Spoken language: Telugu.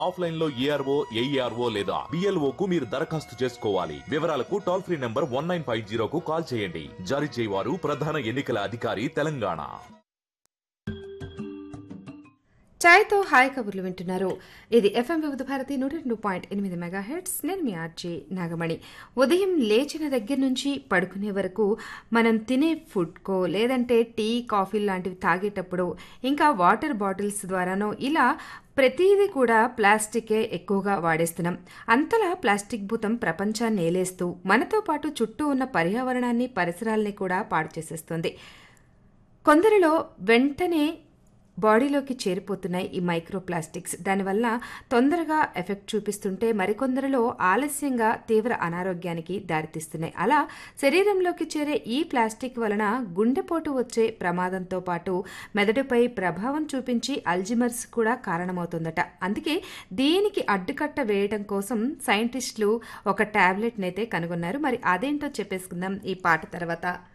ఆఫ్లైన్ లో ఏఆర్ఓ ఏఈఆర్ఓ లేదా బిఎల్ఓ కు మీరు దరఖాస్తు చేసుకోవాలి వివరాలకు toll free number one nine five జీరోకు కాల్ చేయండి జారీ చేయవారు ప్రధాన ఎన్నికల అధికారి తెలంగాణ ఛాయ్తో హాయ్ కబుర్లు వింటున్నారు ఇది ఎఫ్ఎం వివిధ భారతి నూట రెండు పాయింట్ ఎనిమిది మెగా హెడ్స్ నేను మీ ఆర్జే నాగమణి ఉదయం లేచిన దగ్గర నుంచి పడుకునే వరకు మనం తినే ఫుడ్కో లేదంటే టీ కాఫీ లాంటివి తాగేటప్పుడు ఇంకా వాటర్ బాటిల్స్ ద్వారానో ఇలా ప్రతిదీ కూడా ప్లాస్టికే ఎక్కువగా వాడేస్తున్నాం అంతలా ప్లాస్టిక్ భూతం ప్రపంచాన్ని ఏలేస్తూ మనతో పాటు చుట్టూ ఉన్న పర్యావరణాన్ని పరిసరాల్ని కూడా పాడు చేసేస్తుంది కొందరిలో వెంటనే బాడీలోకి చేరిపోతున్నాయి ఈ మైక్రో ప్లాస్టిక్స్ దానివల్ల తొందరగా ఎఫెక్ట్ చూపిస్తుంటే మరికొందరిలో ఆలస్యంగా తీవ్ర అనారోగ్యానికి దారితీస్తున్నాయి అలా శరీరంలోకి చేరే ఈ ప్లాస్టిక్ వలన గుండెపోటు వచ్చే ప్రమాదంతో పాటు మెదడుపై ప్రభావం చూపించి అల్జిమర్స్ కూడా కారణమవుతుందట అందుకే దీనికి అడ్డుకట్ట వేయడం కోసం సైంటిస్టులు ఒక టాబ్లెట్నైతే కనుగొన్నారు మరి అదేంటో చెప్పేసుకుందాం ఈ పాట తర్వాత